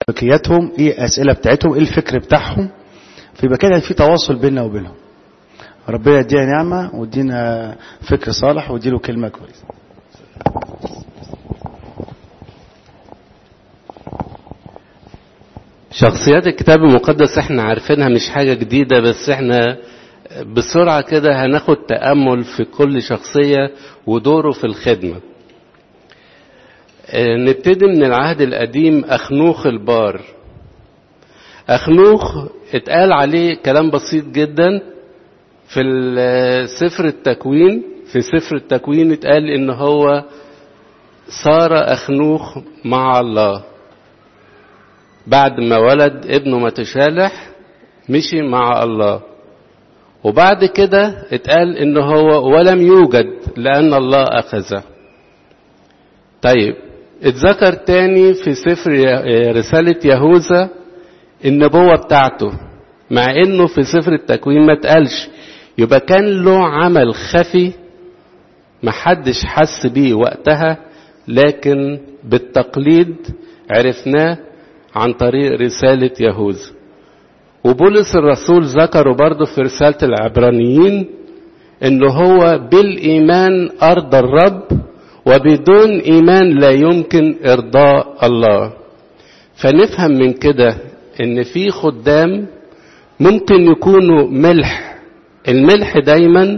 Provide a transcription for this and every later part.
سلوكياتهم ايه الاسئله بتاعتهم ايه الفكر بتاعهم فيبقى كده في تواصل بيننا وبينهم ربنا يدينا نعمه ويدينا فكر صالح ويديله كلمه كويسه شخصيات الكتاب المقدس احنا عارفينها مش حاجة جديدة بس احنا بسرعة كده هناخد تأمل في كل شخصية ودوره في الخدمة اه نبتدي من العهد القديم أخنوخ البار أخنوخ اتقال عليه كلام بسيط جدا في سفر التكوين في سفر التكوين اتقال ان هو صار أخنوخ مع الله بعد ما ولد ابنه متشالح مشي مع الله وبعد كده اتقال ان هو ولم يوجد لان الله اخذه طيب اتذكر تاني في سفر رسالة يهوذا النبوة بتاعته مع انه في سفر التكوين ما اتقالش يبقى كان له عمل خفي محدش حس بيه وقتها لكن بالتقليد عرفناه عن طريق رسالة يهوذا وبولس الرسول ذكره برضه في رسالة العبرانيين انه هو بالايمان ارضى الرب وبدون ايمان لا يمكن ارضاء الله فنفهم من كده ان في خدام ممكن يكونوا ملح الملح دايما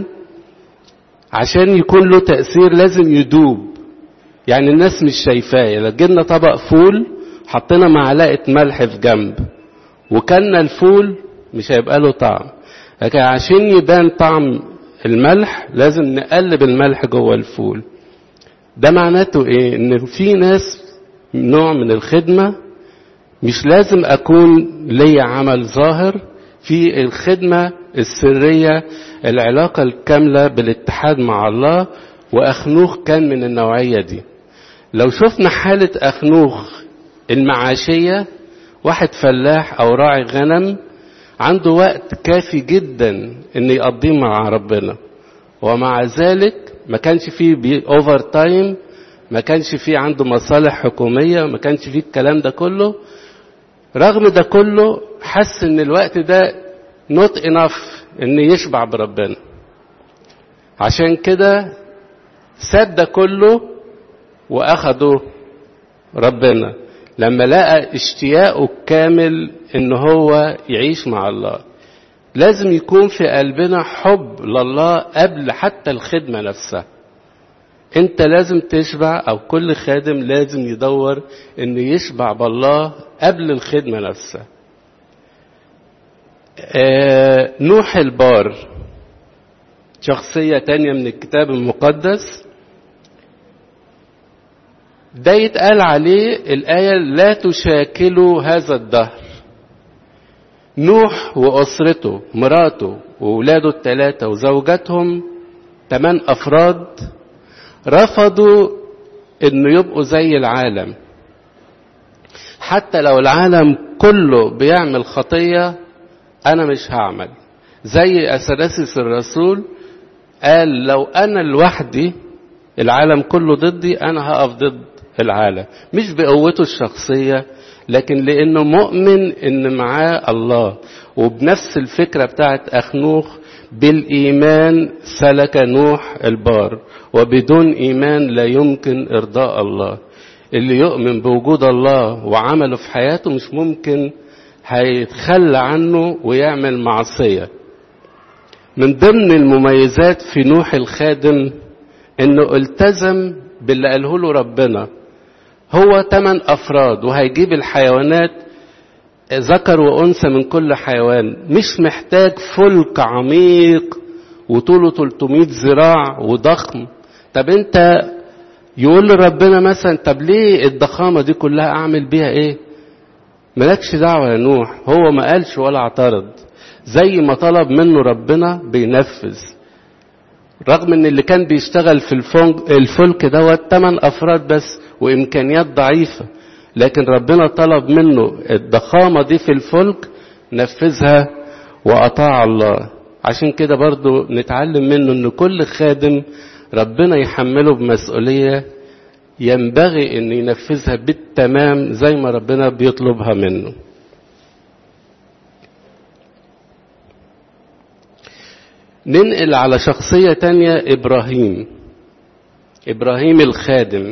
عشان يكون له تأثير لازم يدوب يعني الناس مش شايفاه لو جبنا طبق فول حطينا معلقة ملح في جنب وكلنا الفول مش هيبقى له طعم لكن عشان يبان طعم الملح لازم نقلب الملح جوه الفول ده معناته ايه ان في ناس نوع من الخدمة مش لازم اكون ليا عمل ظاهر في الخدمة السرية العلاقة الكاملة بالاتحاد مع الله واخنوخ كان من النوعية دي لو شفنا حالة اخنوخ المعاشية واحد فلاح او راعي غنم عنده وقت كافي جدا ان يقضيه مع ربنا ومع ذلك ما كانش فيه اوفر تايم ما كانش فيه عنده مصالح حكومية ما كانش فيه الكلام ده كله رغم ده كله حس ان الوقت ده نوت انف ان يشبع بربنا عشان كده ساب ده كله واخده ربنا لما لقى اشتياقه الكامل ان هو يعيش مع الله لازم يكون في قلبنا حب لله قبل حتى الخدمة نفسها انت لازم تشبع او كل خادم لازم يدور انه يشبع بالله قبل الخدمة نفسها آه نوح البار شخصية تانية من الكتاب المقدس ده يتقال عليه الآية لا تشاكلوا هذا الدهر نوح وأسرته مراته وولاده الثلاثة وزوجاتهم ثمان أفراد رفضوا إنه يبقوا زي العالم حتى لو العالم كله بيعمل خطية أنا مش هعمل زي أثناسيس الرسول قال لو أنا لوحدي العالم كله ضدي أنا هقف ضد العالم مش بقوته الشخصية لكن لأنه مؤمن إن معاه الله وبنفس الفكرة بتاعت أخنوخ بالإيمان سلك نوح البار وبدون إيمان لا يمكن إرضاء الله اللي يؤمن بوجود الله وعمله في حياته مش ممكن هيتخلى عنه ويعمل معصية من ضمن المميزات في نوح الخادم انه التزم باللي قاله له ربنا هو تمن افراد وهيجيب الحيوانات ذكر وانثى من كل حيوان مش محتاج فلك عميق وطوله 300 ذراع وضخم طب انت يقول لربنا مثلا طب ليه الضخامه دي كلها اعمل بيها ايه مالكش دعوه يا نوح هو ما قالش ولا اعترض زي ما طلب منه ربنا بينفذ رغم ان اللي كان بيشتغل في الفلك دوت 8 افراد بس وامكانيات ضعيفه لكن ربنا طلب منه الضخامه دي في الفلك نفذها واطاع الله عشان كده برضو نتعلم منه ان كل خادم ربنا يحمله بمسؤوليه ينبغي ان ينفذها بالتمام زي ما ربنا بيطلبها منه ننقل على شخصية تانية إبراهيم إبراهيم الخادم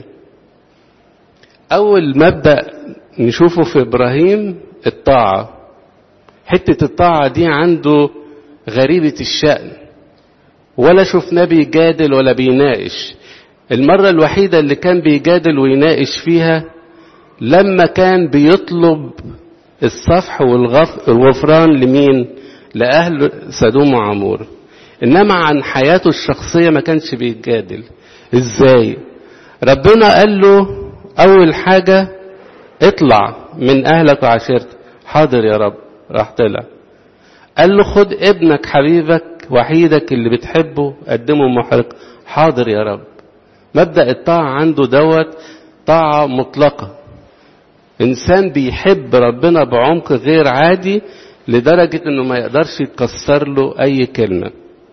أول مبدأ نشوفه في إبراهيم الطاعة حتة الطاعة دي عنده غريبة الشأن ولا شفناه بيجادل ولا بيناقش المرة الوحيدة اللي كان بيجادل ويناقش فيها لما كان بيطلب الصفح والغفران لمين لأهل سدوم وعمور إنما عن حياته الشخصية ما كانش بيتجادل إزاي ربنا قال له أول حاجة اطلع من أهلك وعشيرتك حاضر يا رب راح طلع قال له خد ابنك حبيبك وحيدك اللي بتحبه قدمه محرق حاضر يا رب مبدأ الطاعة عنده دوت طاعة مطلقة إنسان بيحب ربنا بعمق غير عادي لدرجة إنه ما يقدرش يكسر له أي كلمة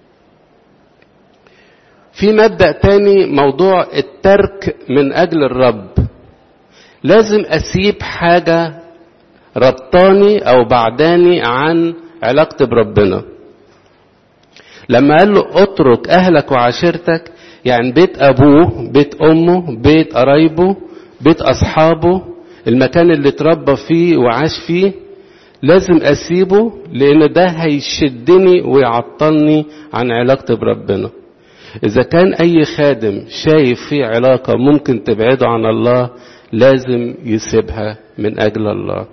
في مبدأ تاني موضوع الترك من أجل الرب لازم أسيب حاجة ربطاني أو بعداني عن علاقتي بربنا لما قال له اترك أهلك وعشيرتك يعني بيت أبوه بيت أمه بيت قرايبه بيت أصحابه المكان اللي اتربى فيه وعاش فيه لازم أسيبه لأن ده هيشدني ويعطلني عن علاقتي بربنا إذا كان أي خادم شايف فيه علاقة ممكن تبعده عن الله لازم يسيبها من أجل الله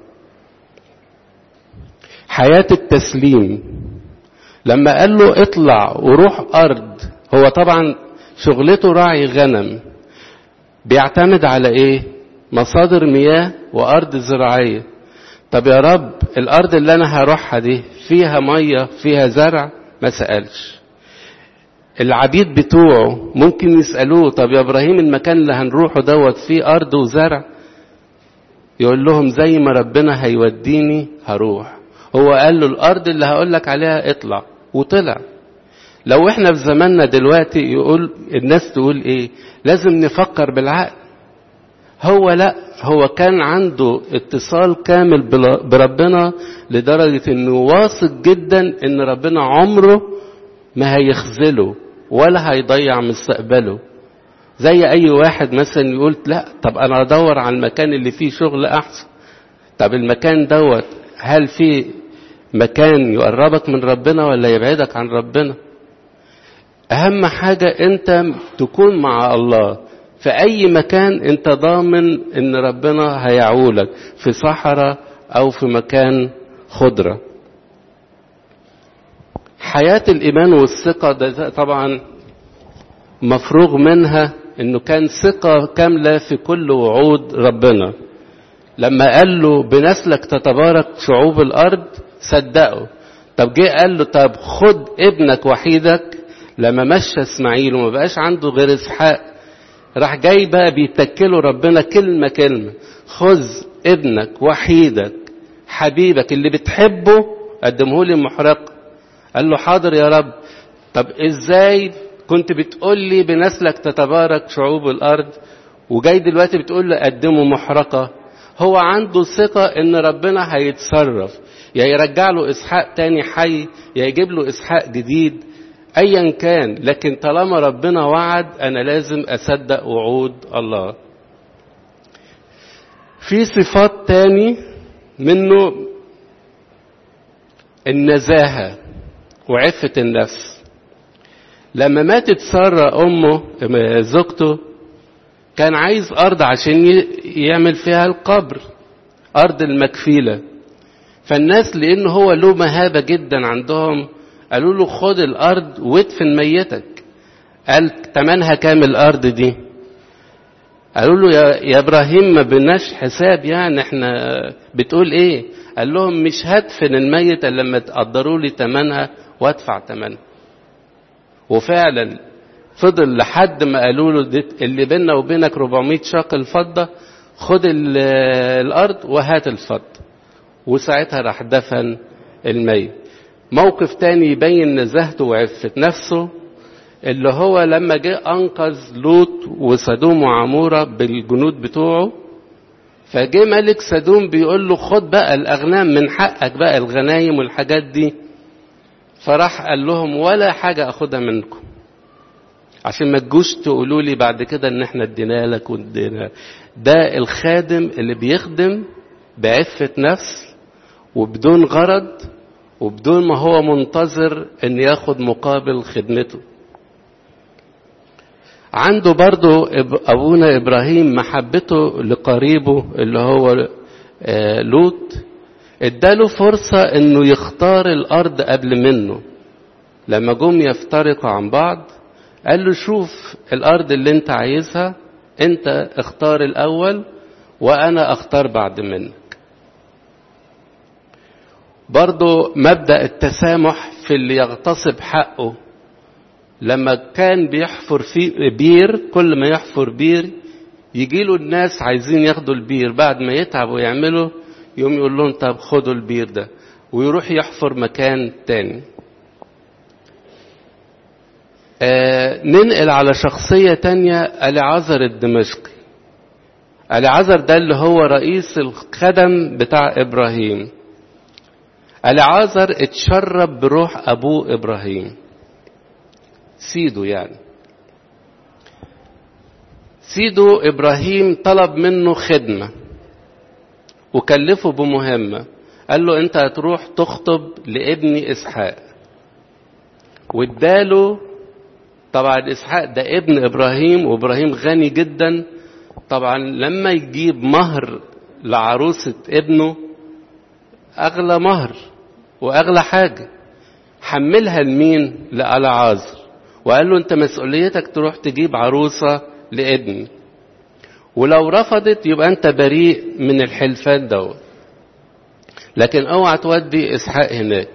حياة التسليم لما قال له اطلع وروح أرض هو طبعا شغلته راعي غنم بيعتمد على ايه مصادر مياه وأرض زراعية طب يا رب الأرض اللي أنا هروحها دي فيها مية فيها زرع ما سألش العبيد بتوعه ممكن يسألوه طب يا إبراهيم المكان اللي هنروحه دوت فيه أرض وزرع يقول لهم زي ما ربنا هيوديني هروح هو قال له الأرض اللي هقول لك عليها اطلع وطلع لو احنا في زماننا دلوقتي يقول الناس تقول ايه لازم نفكر بالعقل هو لا هو كان عنده اتصال كامل بربنا لدرجة انه واثق جدا ان ربنا عمره ما هيخذله ولا هيضيع مستقبله زي اي واحد مثلا يقول لا طب انا ادور على المكان اللي فيه شغل احسن طب المكان دوت هل فيه مكان يقربك من ربنا ولا يبعدك عن ربنا اهم حاجة انت تكون مع الله في اي مكان انت ضامن ان ربنا هيعولك في صحراء او في مكان خضرة حياة الايمان والثقة ده طبعا مفروغ منها انه كان ثقة كاملة في كل وعود ربنا لما قال له بنسلك تتبارك شعوب الارض صدقه طب جه قال له طب خد ابنك وحيدك لما مشى اسماعيل وما بقاش عنده غير اسحاق راح جاي بقى بيتكله ربنا كلمة كلمة خذ ابنك وحيدك حبيبك اللي بتحبه قدمه لي محرق قال له حاضر يا رب طب ازاي كنت بتقول لي بنسلك تتبارك شعوب الارض وجاي دلوقتي بتقول له قدمه محرقة هو عنده ثقة ان ربنا هيتصرف يا يرجع له اسحاق تاني حي يا يجيب له اسحاق جديد ايا كان لكن طالما ربنا وعد انا لازم اصدق وعود الله في صفات تاني منه النزاهة وعفة النفس لما ماتت سارة أمه زوجته كان عايز أرض عشان يعمل فيها القبر أرض المكفيلة فالناس لأن هو له مهابة جدا عندهم قالوا له خد الأرض وادفن ميتك قال تمنها كام الأرض دي قالوا له يا, يا إبراهيم ما بناش حساب يعني احنا بتقول ايه قال لهم مش هدفن الميت الا لما تقدروا لي تمنها وادفع تمنها وفعلا فضل لحد ما قالوا له اللي بيننا وبينك 400 شاقل فضة خد الأرض وهات الفضة وساعتها راح دفن الميت موقف تاني يبين نزاهته وعفة نفسه اللي هو لما جه أنقذ لوط وسدوم وعمورة بالجنود بتوعه فجه ملك سدوم بيقول له خد بقى الأغنام من حقك بقى الغنايم والحاجات دي فراح قال لهم ولا حاجة أخدها منكم عشان ما تجوش تقولوا لي بعد كده ان احنا ادينا لك وادينا ده الخادم اللي بيخدم بعفة نفس وبدون غرض وبدون ما هو منتظر ان ياخد مقابل خدمته عنده برضو ابونا ابراهيم محبته لقريبه اللي هو لوط اداله فرصة انه يختار الارض قبل منه لما جم يفترقوا عن بعض قال له شوف الارض اللي انت عايزها انت اختار الاول وانا اختار بعد منك برضو مبدأ التسامح في اللي يغتصب حقه لما كان بيحفر في بير كل ما يحفر بير يجي له الناس عايزين ياخدوا البير بعد ما يتعب ويعملوا يوم يقول لهم طب خدوا البير ده ويروح يحفر مكان تاني آه ننقل على شخصية تانية العذر الدمشقي العذر ده اللي هو رئيس الخدم بتاع إبراهيم العازر اتشرب بروح أبوه إبراهيم سيده يعني سيده إبراهيم طلب منه خدمة وكلفه بمهمة قال له أنت هتروح تخطب لابني إسحاق واداله طبعا إسحاق ده ابن إبراهيم وإبراهيم غني جدا طبعا لما يجيب مهر لعروسة ابنه أغلى مهر وأغلى حاجة حملها لمين لألعازر وقال له أنت مسؤوليتك تروح تجيب عروسة لابني ولو رفضت يبقى أنت بريء من الحلفان دوت لكن اوعى تودي إسحاق هناك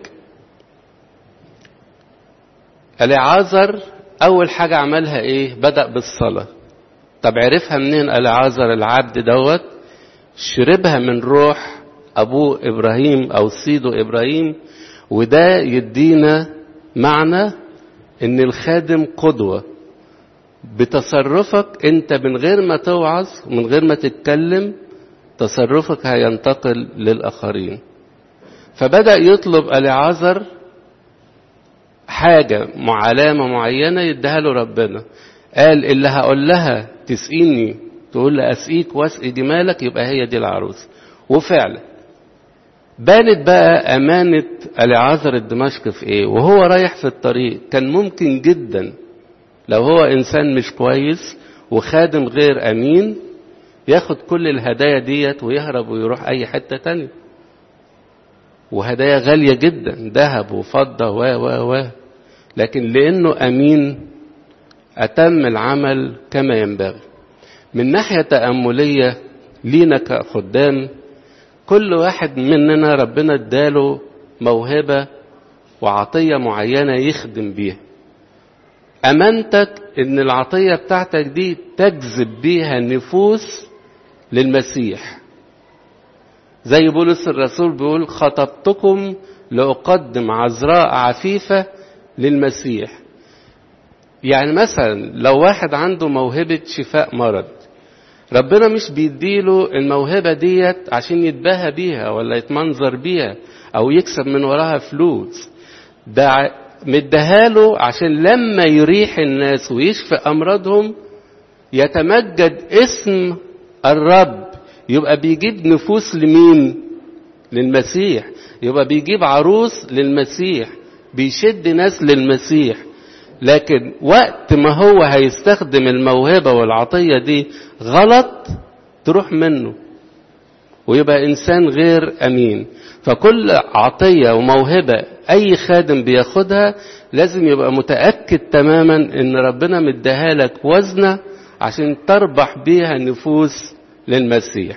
العازر أول حاجة عملها إيه بدأ بالصلاة طب عرفها منين العازر العبد دوت شربها من روح أبوه إبراهيم أو سيده إبراهيم وده يدينا معنى إن الخادم قدوة بتصرفك أنت من غير ما توعظ من غير ما تتكلم تصرفك هينتقل للآخرين فبدأ يطلب العازر حاجة علامة معينة يديها له ربنا قال اللي هقول لها تسقيني تقول لها أسقيك واسقي جمالك يبقى هي دي العروس وفعلا بانت بقى أمانة العازر الدمشق في إيه وهو رايح في الطريق كان ممكن جدا لو هو إنسان مش كويس وخادم غير أمين ياخد كل الهدايا ديت ويهرب ويروح أي حتة تانية وهدايا غالية جدا ذهب وفضة و و و لكن لأنه أمين أتم العمل كما ينبغي من ناحية تأملية لينا كخدام كل واحد مننا ربنا اداله موهبة وعطية معينة يخدم بيها أمانتك إن العطية بتاعتك دي تجذب بيها النفوس للمسيح زي بولس الرسول بيقول خطبتكم لأقدم عذراء عفيفة للمسيح يعني مثلا لو واحد عنده موهبة شفاء مرض ربنا مش بيديله الموهبة ديت عشان يتباهى بيها ولا يتمنظر بيها أو يكسب من وراها فلوس ده مديهاله عشان لما يريح الناس ويشفي أمراضهم يتمجد اسم الرب يبقى بيجيب نفوس لمين للمسيح يبقى بيجيب عروس للمسيح بيشد ناس للمسيح لكن وقت ما هو هيستخدم الموهبة والعطية دي غلط تروح منه ويبقى إنسان غير أمين فكل عطية وموهبة أي خادم بياخدها لازم يبقى متأكد تماما إن ربنا مديها لك وزنة عشان تربح بيها نفوس للمسيح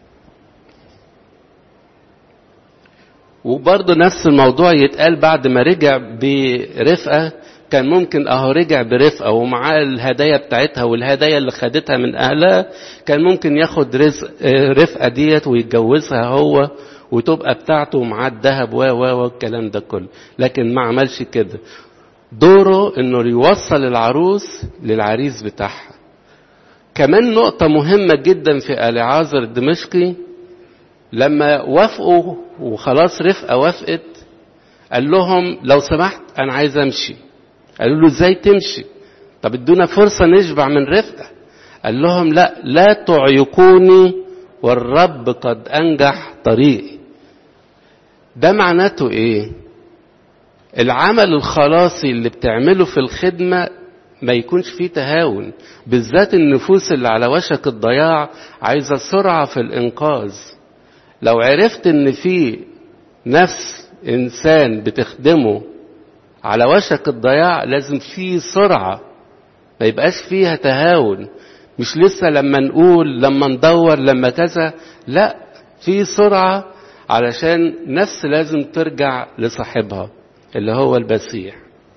وبرضه نفس الموضوع يتقال بعد ما رجع برفقة كان ممكن اهو رجع برفقة ومعاه الهدايا بتاعتها والهدايا اللي خدتها من اهلها كان ممكن ياخد رزق رفقة ديت ويتجوزها هو وتبقى بتاعته ومعاه الذهب و و والكلام ده كله لكن ما عملش كده دوره انه يوصل العروس للعريس بتاعها كمان نقطة مهمة جدا في العازر الدمشقي لما وافقوا وخلاص رفقة وافقت قال لهم لو سمحت انا عايز امشي قالوا له ازاي تمشي طب ادونا فرصة نشبع من رفقة قال لهم لا لا تعيقوني والرب قد انجح طريقي ده معناته ايه العمل الخلاصي اللي بتعمله في الخدمة ما يكونش فيه تهاون بالذات النفوس اللي على وشك الضياع عايزة سرعة في الإنقاذ لو عرفت إن في نفس إنسان بتخدمه على وشك الضياع لازم فيه سرعة ما يبقاش فيها تهاون مش لسه لما نقول لما ندور لما كذا لا في سرعة علشان نفس لازم ترجع لصاحبها اللي هو المسيح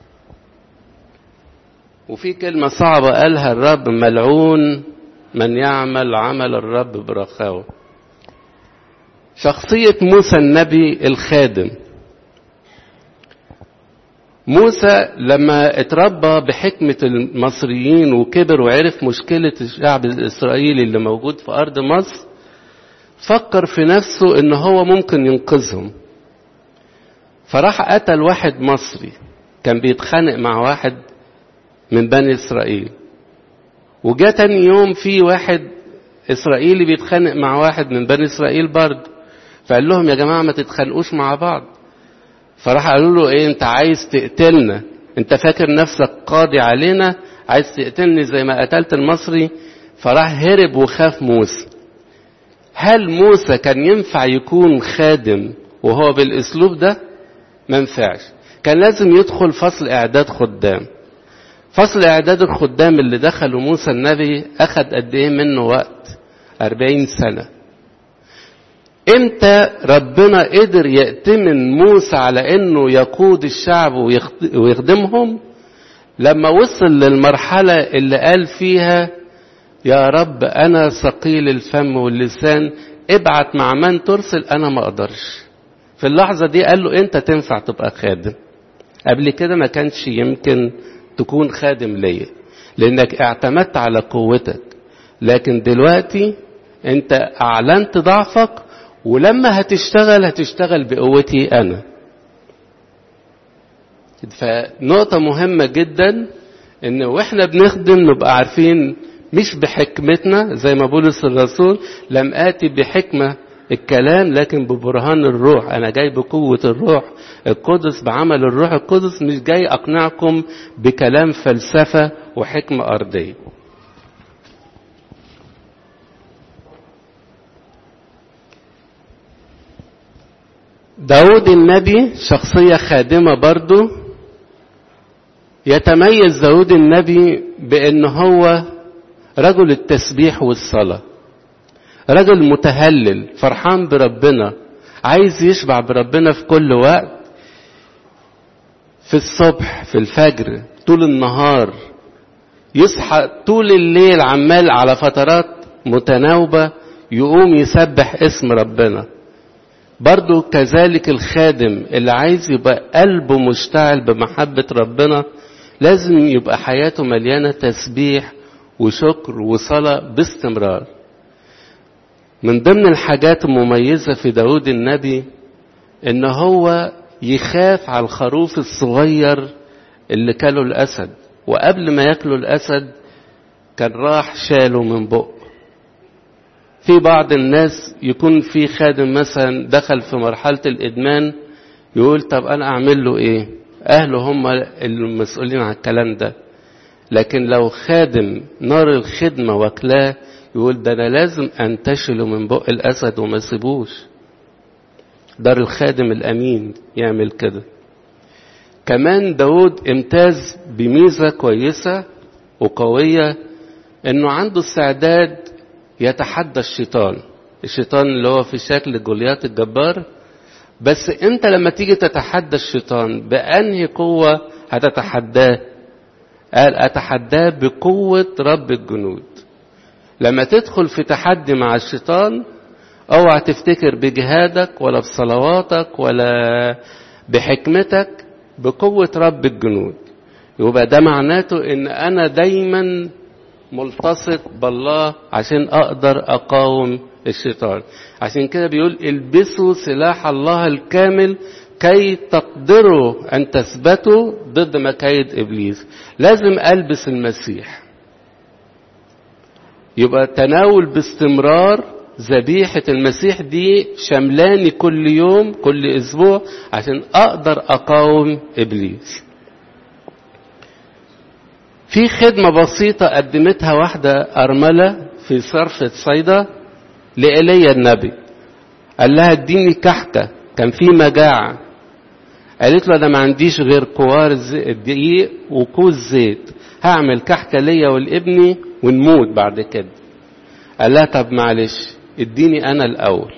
وفي كلمة صعبة قالها الرب ملعون من يعمل عمل الرب برخاوة شخصية موسى النبي الخادم موسى لما اتربى بحكمة المصريين وكبر وعرف مشكلة الشعب الإسرائيلي اللي موجود في أرض مصر فكر في نفسه إن هو ممكن ينقذهم فراح قتل واحد مصري كان بيتخانق مع واحد من بني إسرائيل وجاء تاني يوم في واحد إسرائيلي بيتخانق مع واحد من بني إسرائيل برضه فقال لهم يا جماعة ما تتخانقوش مع بعض فراح قالوا له ايه انت عايز تقتلنا انت فاكر نفسك قاضي علينا عايز تقتلني زي ما قتلت المصري فراح هرب وخاف موسى هل موسى كان ينفع يكون خادم وهو بالاسلوب ده ما ينفعش كان لازم يدخل فصل اعداد خدام فصل اعداد الخدام اللي دخلوا موسى النبي اخد قد ايه منه وقت أربعين سنة امتى ربنا قدر يأتمن موسى على انه يقود الشعب ويخدمهم لما وصل للمرحلة اللي قال فيها يا رب انا ثقيل الفم واللسان ابعت مع من ترسل انا ما اقدرش في اللحظة دي قال له انت تنفع تبقى خادم قبل كده ما كانش يمكن تكون خادم ليا لانك اعتمدت على قوتك لكن دلوقتي انت اعلنت ضعفك ولما هتشتغل هتشتغل بقوتي انا فنقطة مهمة جدا ان واحنا بنخدم نبقى عارفين مش بحكمتنا زي ما بولس الرسول لم آتي بحكمة الكلام لكن ببرهان الروح انا جاي بقوة الروح القدس بعمل الروح القدس مش جاي اقنعكم بكلام فلسفة وحكمة ارضية داود النبي شخصية خادمة برضو يتميز داود النبي بأن هو رجل التسبيح والصلاة رجل متهلل فرحان بربنا عايز يشبع بربنا في كل وقت في الصبح في الفجر طول النهار يصحى طول الليل عمال على فترات متناوبة يقوم يسبح اسم ربنا برضو كذلك الخادم اللي عايز يبقى قلبه مشتعل بمحبة ربنا لازم يبقى حياته مليانة تسبيح وشكر وصلاة باستمرار من ضمن الحاجات المميزة في داود النبي ان هو يخاف على الخروف الصغير اللي كله الاسد وقبل ما ياكله الاسد كان راح شاله من بقه في بعض الناس يكون في خادم مثلا دخل في مرحلة الإدمان يقول طب أنا أعمل له إيه أهله هم المسؤولين عن الكلام ده لكن لو خادم نار الخدمة واكلاه يقول ده أنا لازم أنتشله من بق الأسد وما سيبوش دار الخادم الأمين يعمل كده كمان داود امتاز بميزة كويسة وقوية انه عنده استعداد يتحدى الشيطان الشيطان اللي هو في شكل جوليات الجبار بس انت لما تيجي تتحدى الشيطان بأنهي قوة هتتحداه قال أتحداه بقوة رب الجنود لما تدخل في تحدي مع الشيطان اوعى تفتكر بجهادك ولا بصلواتك ولا بحكمتك بقوة رب الجنود يبقى ده معناته ان انا دايما ملتصق بالله عشان اقدر اقاوم الشيطان عشان كده بيقول البسوا سلاح الله الكامل كي تقدروا ان تثبتوا ضد مكايد ابليس لازم البس المسيح يبقى تناول باستمرار ذبيحة المسيح دي شملاني كل يوم كل اسبوع عشان اقدر اقاوم ابليس في خدمة بسيطة قدمتها واحدة أرملة في صرف صيدا لإيليا النبي قال لها اديني كحكة كان في مجاعة قالت له أنا ما عنديش غير كوار الدقيق وكوز زيت هعمل كحكة ليا ولابني ونموت بعد كده قال لها طب معلش اديني أنا الأول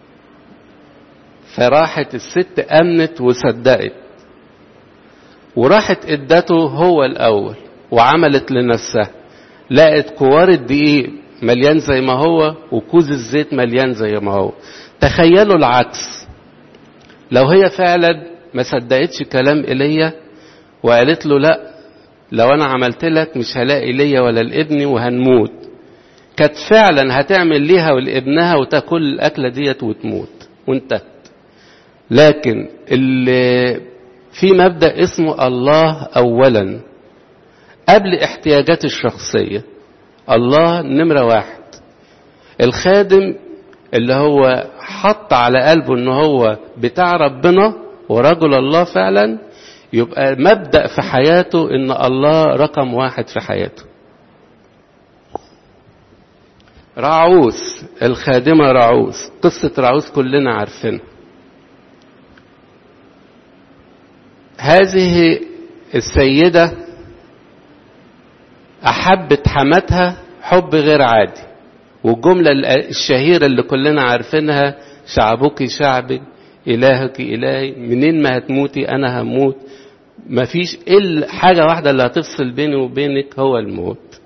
فراحت الست أمنت وصدقت وراحت ادته هو الأول وعملت لنفسها لقت كوار الدقيق مليان زي ما هو وكوز الزيت مليان زي ما هو تخيلوا العكس لو هي فعلا ما صدقتش كلام ايليا وقالت له لا لو انا عملت لك مش هلاقي ليا ولا لابني وهنموت كانت فعلا هتعمل ليها ولابنها وتاكل الاكله ديت وتموت وانتهت لكن اللي في مبدا اسمه الله اولا قبل احتياجات الشخصية الله نمرة واحد الخادم اللي هو حط على قلبه ان هو بتاع ربنا ورجل الله فعلا يبقى مبدأ في حياته ان الله رقم واحد في حياته رعوس الخادمة رعوس قصة رعوس كلنا عارفينها هذه السيدة أحبت حماتها حب غير عادي والجملة الشهيرة اللي كلنا عارفينها شعبك شعبي إلهك إلهي منين ما هتموتي أنا هموت مفيش إلا حاجة واحدة اللي هتفصل بيني وبينك هو الموت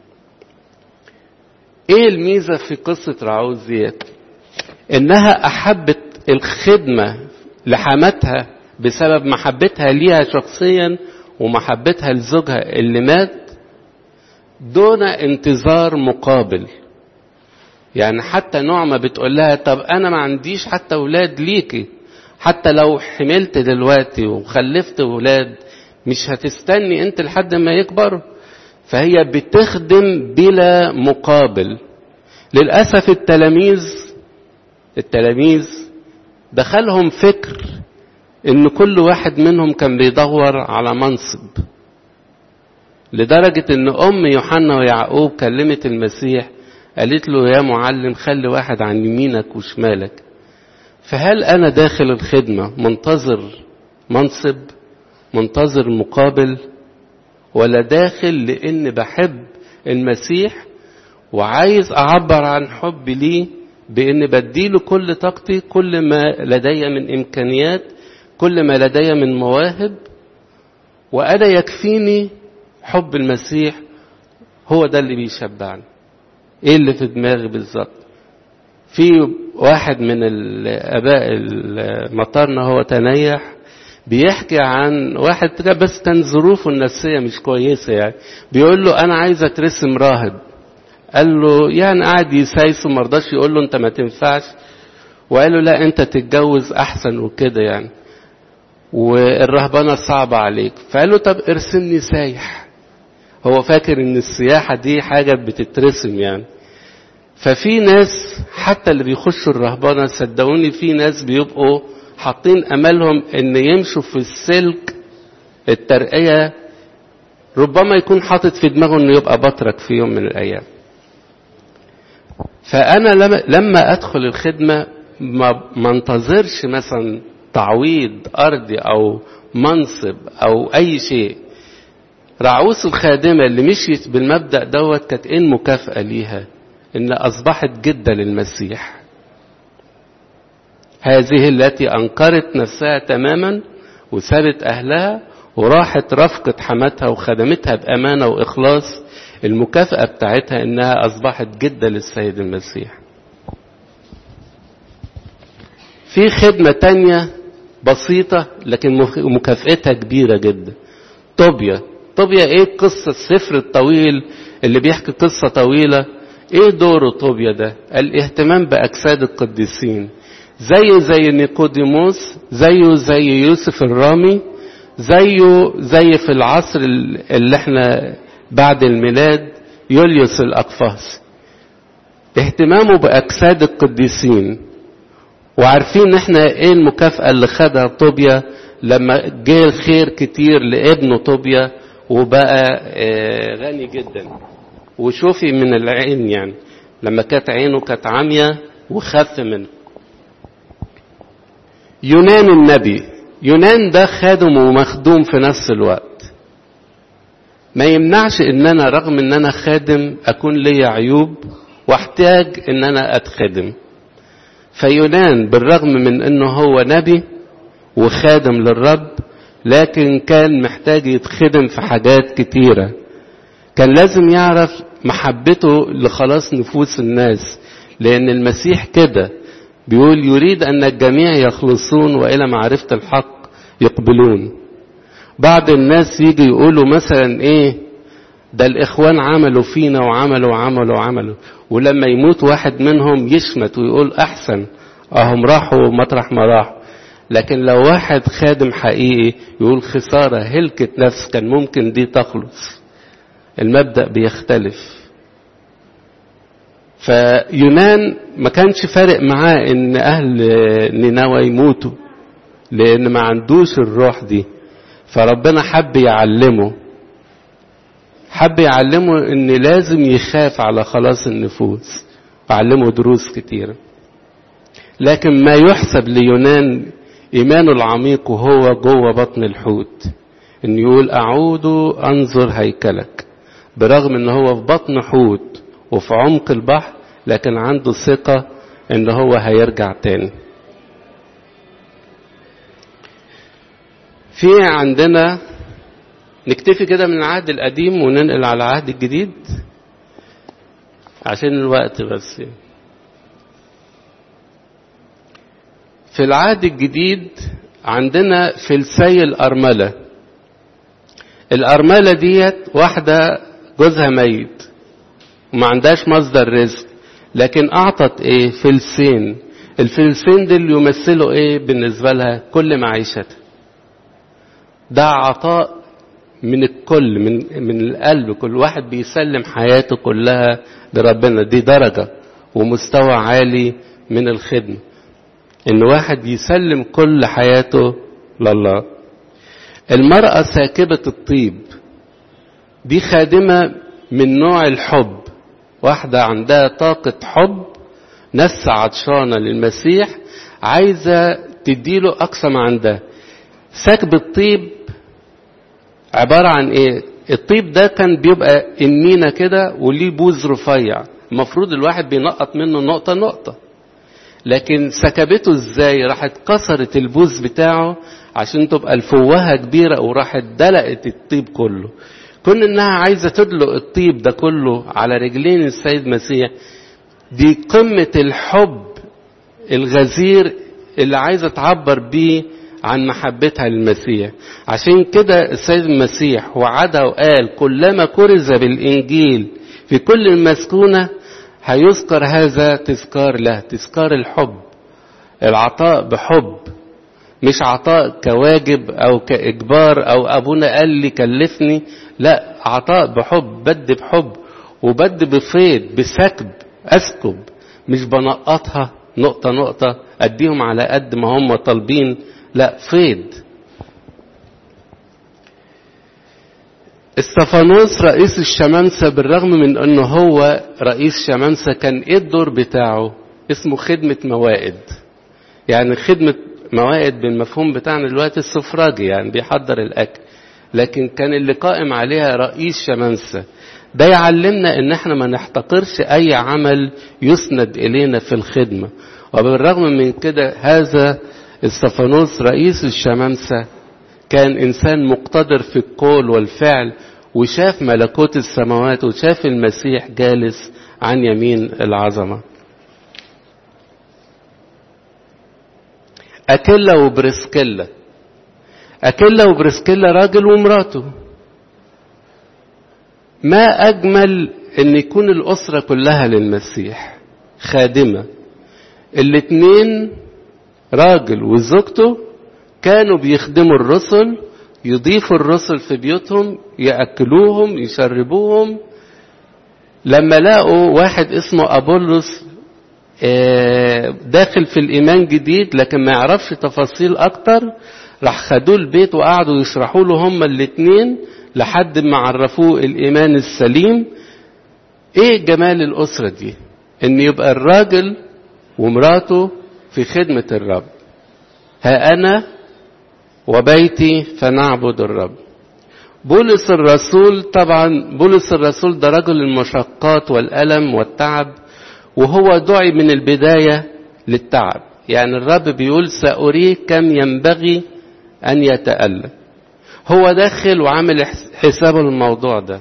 إيه الميزة في قصة رعوز ديت إنها أحبت الخدمة لحماتها بسبب محبتها ليها شخصيا ومحبتها لزوجها اللي مات دون انتظار مقابل يعني حتى نعمة بتقول لها طب أنا ما عنديش حتى ولاد ليكي حتى لو حملت دلوقتي وخلفت ولاد مش هتستني انت لحد ما يكبروا فهي بتخدم بلا مقابل للأسف التلاميذ التلاميذ دخلهم فكر ان كل واحد منهم كان بيدور على منصب لدرجة ان ام يوحنا ويعقوب كلمت المسيح قالت له يا معلم خلي واحد عن يمينك وشمالك فهل انا داخل الخدمة منتظر منصب منتظر مقابل ولا داخل لان بحب المسيح وعايز اعبر عن حبي ليه بان بديله كل طاقتي كل ما لدي من امكانيات كل ما لدي من مواهب وانا يكفيني حب المسيح هو ده اللي بيشبعني ايه اللي في دماغي بالظبط في واحد من الاباء المطارنا هو تنيح بيحكي عن واحد بس كان ظروفه النفسيه مش كويسه يعني بيقول له انا عايز اترسم راهب قال له يعني قاعد يسايسه ما رضاش يقول له انت ما تنفعش وقال له لا انت تتجوز احسن وكده يعني والرهبنه صعبه عليك فقال له طب ارسمني سايح هو فاكر ان السياحه دي حاجه بتترسم يعني ففي ناس حتى اللي بيخشوا الرهبنه صدقوني في ناس بيبقوا حاطين املهم ان يمشوا في السلك الترقيه ربما يكون حاطط في دماغه انه يبقى بطرك في يوم من الايام فانا لما ادخل الخدمه ما انتظرش مثلا تعويض ارضي او منصب او اي شيء رعوس الخادمة اللي مشيت بالمبدأ دوت كانت ايه المكافأة ليها ان اصبحت جدة للمسيح هذه التي انكرت نفسها تماما وسابت اهلها وراحت رفقت حماتها وخدمتها بامانة واخلاص المكافأة بتاعتها انها اصبحت جدة للسيد المسيح في خدمة تانية بسيطة لكن مكافئتها كبيرة جدا طوبيا طوبيا ايه القصة السفر الطويل اللي بيحكي قصة طويلة ايه دوره طوبيا ده الاهتمام باجساد القديسين زيه زي نيقوديموس زيه زي يوسف الرامي زيه زي في العصر اللي احنا بعد الميلاد يوليوس الأقفاص اهتمامه بأجساد القديسين وعارفين احنا ايه المكافأة اللي خدها طوبيا لما جه الخير كتير لابنه طوبيا وبقى اه غني جدا وشوفي من العين يعني لما كانت عينه كانت عامية وخف منه يونان النبي يونان ده خادم ومخدوم في نفس الوقت ما يمنعش ان انا رغم ان انا خادم اكون لي عيوب واحتاج ان انا اتخدم فيونان بالرغم من انه هو نبي وخادم للرب لكن كان محتاج يتخدم في حاجات كتيرة كان لازم يعرف محبته لخلاص نفوس الناس لان المسيح كده بيقول يريد ان الجميع يخلصون والى معرفة الحق يقبلون بعض الناس يجي يقولوا مثلا ايه ده الاخوان عملوا فينا وعملوا وعملوا وعملوا ولما يموت واحد منهم يشمت ويقول احسن اهم راحوا مطرح ما راحوا لكن لو واحد خادم حقيقي يقول خسارة هلكت نفس كان ممكن دي تخلص المبدأ بيختلف فيونان ما كانش فارق معاه ان اهل نينوى يموتوا لان ما عندوش الروح دي فربنا حب يعلمه حب يعلمه ان لازم يخاف على خلاص النفوس وعلمه دروس كتيرة لكن ما يحسب ليونان ايمانه العميق وهو جوه بطن الحوت ان يقول اعود انظر هيكلك برغم ان هو في بطن حوت وفي عمق البحر لكن عنده ثقة ان هو هيرجع تاني في عندنا نكتفي كده من العهد القديم وننقل على العهد الجديد عشان الوقت بس في العهد الجديد عندنا فلسي الأرملة الأرملة ديت واحدة جوزها ميت وما عندهاش مصدر رزق لكن أعطت إيه فلسين الفلسين دول يمثلوا إيه بالنسبة لها كل معيشتها ده عطاء من الكل من من القلب كل واحد بيسلم حياته كلها لربنا دي درجة ومستوى عالي من الخدمة ان واحد يسلم كل حياته لله المرأة ساكبة الطيب دي خادمة من نوع الحب واحدة عندها طاقة حب نفس عطشانة للمسيح عايزة تديله أقصى ما عندها سكب الطيب عبارة عن ايه الطيب ده كان بيبقى النينة كده وليه بوز رفيع المفروض الواحد بينقط منه نقطة نقطة لكن سكبته ازاي راحت كسرت البوز بتاعه عشان تبقى الفوهة كبيرة وراحت دلقت الطيب كله كون انها عايزة تدلق الطيب ده كله على رجلين السيد مسيح دي قمة الحب الغزير اللي عايزة تعبر بيه عن محبتها للمسيح عشان كده السيد المسيح وعدها وقال كلما كرز بالإنجيل في كل المسكونة هيذكر هذا تذكار له تذكار الحب العطاء بحب مش عطاء كواجب أو كإجبار أو أبونا قال لي كلفني لا عطاء بحب بد بحب وبد بفيض بسكب أسكب مش بنقطها نقطة نقطة أديهم على قد ما هم طالبين لا فيض استفانوس رئيس الشمامسة بالرغم من انه هو رئيس شمامسة كان ايه الدور بتاعه اسمه خدمة موائد يعني خدمة موائد بالمفهوم بتاعنا دلوقتي السفراجي يعني بيحضر الاكل لكن كان اللي قائم عليها رئيس شمامسة ده يعلمنا ان احنا ما نحتقرش اي عمل يسند الينا في الخدمة وبالرغم من كده هذا استفانوس رئيس الشمامسة كان إنسان مقتدر في القول والفعل وشاف ملكوت السماوات وشاف المسيح جالس عن يمين العظمة أكيلا وبرسكيلا أكيلا وبرسكيلا راجل ومراته ما أجمل أن يكون الأسرة كلها للمسيح خادمة الاتنين راجل وزوجته كانوا بيخدموا الرسل يضيفوا الرسل في بيوتهم يأكلوهم يشربوهم لما لقوا واحد اسمه أبولس داخل في الإيمان جديد لكن ما يعرفش تفاصيل أكتر راح خدوه البيت وقعدوا يشرحوا له هما الاتنين لحد ما عرفوه الإيمان السليم إيه جمال الأسرة دي إن يبقى الراجل ومراته في خدمة الرب ها أنا وبيتي فنعبد الرب بولس الرسول طبعا بولس الرسول ده رجل المشقات والألم والتعب وهو دعي من البداية للتعب يعني الرب بيقول سأريه كم ينبغي أن يتألم هو داخل وعامل حسابه الموضوع ده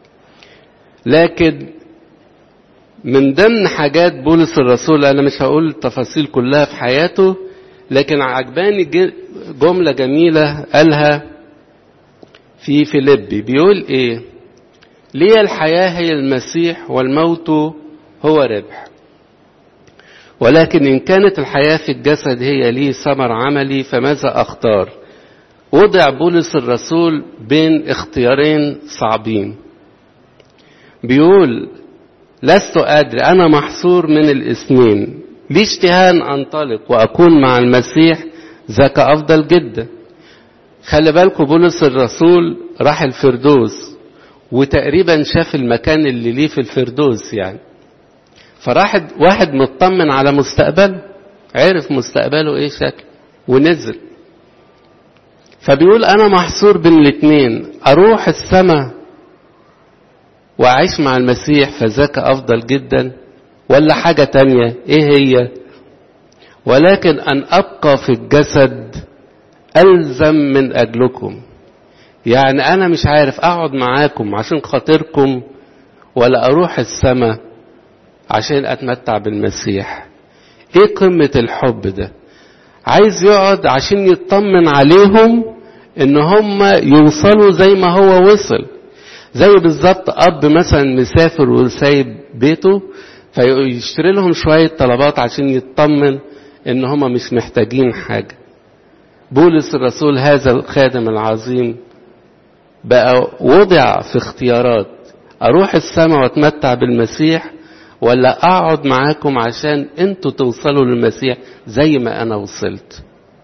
لكن من ضمن حاجات بولس الرسول أنا مش هقول التفاصيل كلها في حياته لكن عجباني جملة جميلة قالها في فيليبي بيقول ايه لي الحياة هي المسيح والموت هو ربح ولكن إن كانت الحياة في الجسد هي لي ثمر عملي فماذا أختار وضع بولس الرسول بين اختيارين صعبين بيقول لست أدري أنا محصور من الاثنين لي اشتهاء أن أنطلق وأكون مع المسيح ذاك أفضل جدا خلي بالكم بولس الرسول راح الفردوس وتقريبا شاف المكان اللي ليه في الفردوس يعني فراح واحد مطمن على مستقبله عرف مستقبله ايه شكل ونزل فبيقول انا محصور بين الاتنين اروح السماء واعيش مع المسيح فذاك افضل جدا ولا حاجة تانية ايه هي ولكن ان ابقى في الجسد الزم من اجلكم يعني انا مش عارف اقعد معاكم عشان خاطركم ولا اروح السماء عشان اتمتع بالمسيح ايه قمة الحب ده عايز يقعد عشان يطمن عليهم ان هم يوصلوا زي ما هو وصل زي بالظبط اب مثلا مسافر وسايب بيته فيشتري لهم شوية طلبات عشان يطمن ان هم مش محتاجين حاجة بولس الرسول هذا الخادم العظيم بقى وضع في اختيارات اروح السماء واتمتع بالمسيح ولا اقعد معاكم عشان انتوا توصلوا للمسيح زي ما انا وصلت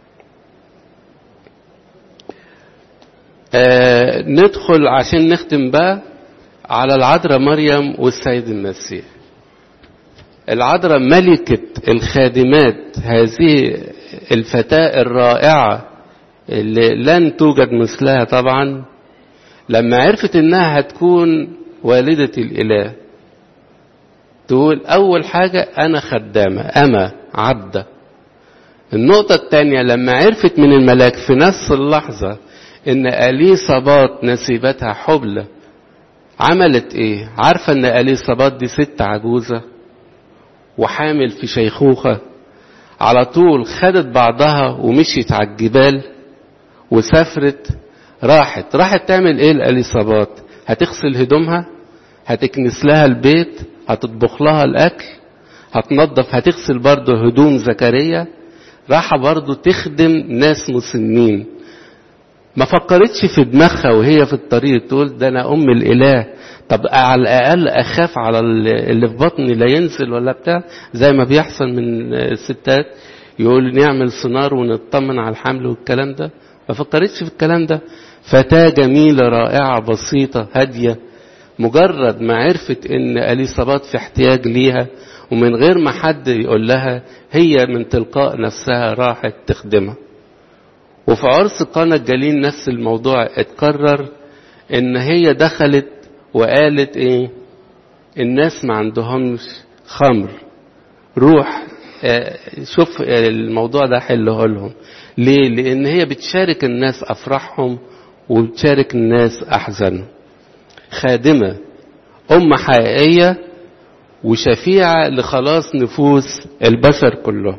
آه ندخل عشان نختم بقى على العذراء مريم والسيد المسيح العذراء ملكة الخادمات هذه الفتاة الرائعة اللي لن توجد مثلها طبعا لما عرفت انها هتكون والدة الاله تقول اول حاجة انا خدامة اما عبدة النقطة الثانية لما عرفت من الملاك في نفس اللحظة ان اليصابات نسيبتها حبلة عملت ايه عارفة ان اليصابات دي ست عجوزة وحامل في شيخوخة على طول خدت بعضها ومشيت على الجبال وسافرت راحت راحت تعمل ايه الاليصابات هتغسل هدومها هتكنس لها البيت هتطبخ لها الاكل هتنظف هتغسل برضه هدوم زكريا راحة برضه تخدم ناس مسنين ما فكرتش في دماغها وهي في الطريق تقول ده انا ام الاله طب على الاقل اخاف على اللي في بطني لا ينزل ولا بتاع زي ما بيحصل من الستات يقول نعمل سونار ونطمن على الحمل والكلام ده ما فكرتش في الكلام ده فتاة جميلة رائعة بسيطة هادية مجرد ما عرفت ان اليصابات في احتياج ليها ومن غير ما حد يقول لها هي من تلقاء نفسها راحت تخدمها وفي عرس قانا الجليل نفس الموضوع اتكرر ان هي دخلت وقالت ايه الناس ما عندهمش خمر روح اه شوف الموضوع ده حله لهم ليه لان هي بتشارك الناس افراحهم وبتشارك الناس احزانهم خادمة أم حقيقية وشفيعة لخلاص نفوس البشر كلهم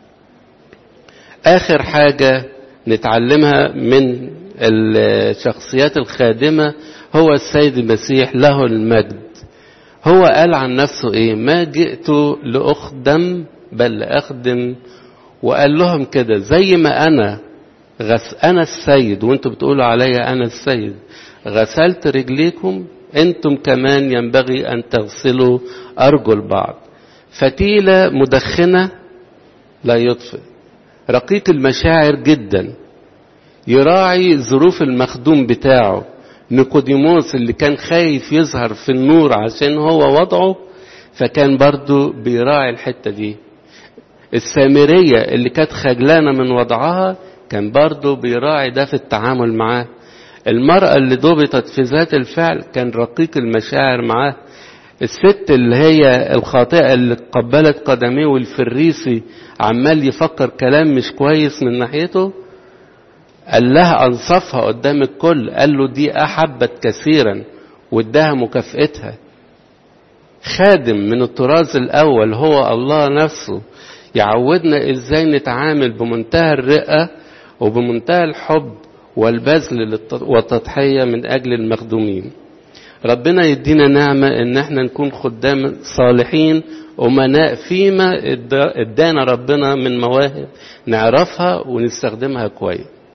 آخر حاجة نتعلمها من الشخصيات الخادمة هو السيد المسيح له المجد هو قال عن نفسه ايه ما جئت لأخدم بل لأخدم وقال لهم كده زي ما أنا غس أنا السيد وانتم بتقولوا عليا أنا السيد غسلت رجليكم انتم كمان ينبغي أن تغسلوا أرجل بعض فتيلة مدخنة لا يطفئ رقيق المشاعر جدا يراعي ظروف المخدوم بتاعه نيقوديموس اللي كان خايف يظهر في النور عشان هو وضعه فكان برضو بيراعي الحتة دي السامرية اللي كانت خجلانة من وضعها كان برضو بيراعي ده في التعامل معاه المرأة اللي ضبطت في ذات الفعل كان رقيق المشاعر معاه الست اللي هي الخاطئة اللي قبلت قدميه والفريسي عمال يفكر كلام مش كويس من ناحيته قال لها أنصفها قدام الكل قال له دي أحبت كثيرا واداها مكافئتها خادم من الطراز الأول هو الله نفسه يعودنا إزاي نتعامل بمنتهى الرقة وبمنتهى الحب والبذل والتضحية من أجل المخدومين ربنا يدينا نعمة ان احنا نكون خدام صالحين أمناء فيما ادانا ربنا من مواهب نعرفها ونستخدمها كويس